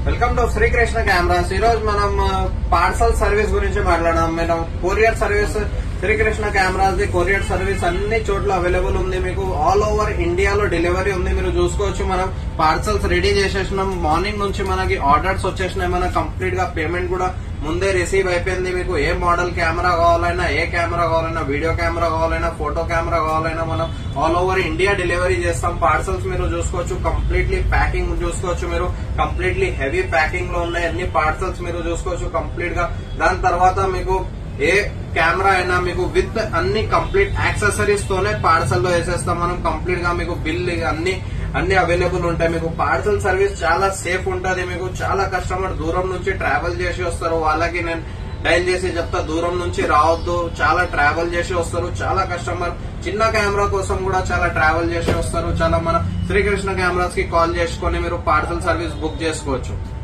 welcome to Srikrishna cameras ఈ రోజు మనం పార్సల్ సర్వీస్ గురించి మాట్లాడదాం మనం courier service Srikrishna cameras the courier service అన్ని చోట్ల అవైలబుల్ ఉంది మీకు ఆల్ ఓవర్ ఇండియాలో డెలివరీ ఉంది మీరు చూసుకోవచ్చు మనం పార్సల్స్ రెడీ చేసేసినాం మార్నింగ్ నుంచి మనకి ఆర్డర్స్ వచ్చేసినాయి మన కంప్లీట్ గా పేమెంట్ కూడా ముందే రిసీవ్ అయిపోయింది మీకు ఏ మోడల్ కెమెరా కావాలైనా ఏ కెమెరా కావాలైనా వీడియో కెమెరా కావాలైనా ఫోటో కెమెరా కావాలైనా మనం ఆల్ ఓవర్ ఇండియా డెలివరీ చేస్తాం పార్సల్స్ మీరు చూసుకోవచ్చు కంప్లీట్లీ ప్యాకింగ్ చూసుకోవచ్చు మీరు కంప్లీట్లీ హెవీ ప్యాకింగ్ లో ఉన్నాయి అన్ని పార్సల్స్ మీరు చూసుకోవచ్చు కంప్లీట్ గా దాని తర్వాత మీకు ఏ కెమెరా అయినా మీకు విత్ అన్ని కంప్లీట్ యాక్సెసరీస్ తోనే పార్సల్ లో వేసేస్తాం మనం కంప్లీట్ గా మీకు బిల్ అన్ని అన్ని అవైలబుల్ ఉంటాయి మీకు పార్సల్ సర్వీస్ చాలా సేఫ్ ఉంటది మీకు చాలా కస్టమర్ దూరం నుంచి ట్రావెల్ చేసి వస్తారు వాళ్ళకి నేను డైల్ చేసి చెప్తా దూరం నుంచి రావద్దు చాలా ట్రావెల్ చేసి వస్తారు చాలా కస్టమర్ చిన్న కెమెరా కోసం కూడా చాలా ట్రావెల్ చేసి వస్తారు చాలా మన శ్రీకృష్ణ కెమెరాస్ కి కాల్ చేసుకొని మీరు పార్సల్ సర్వీస్ బుక్ చేసుకోవచ్చు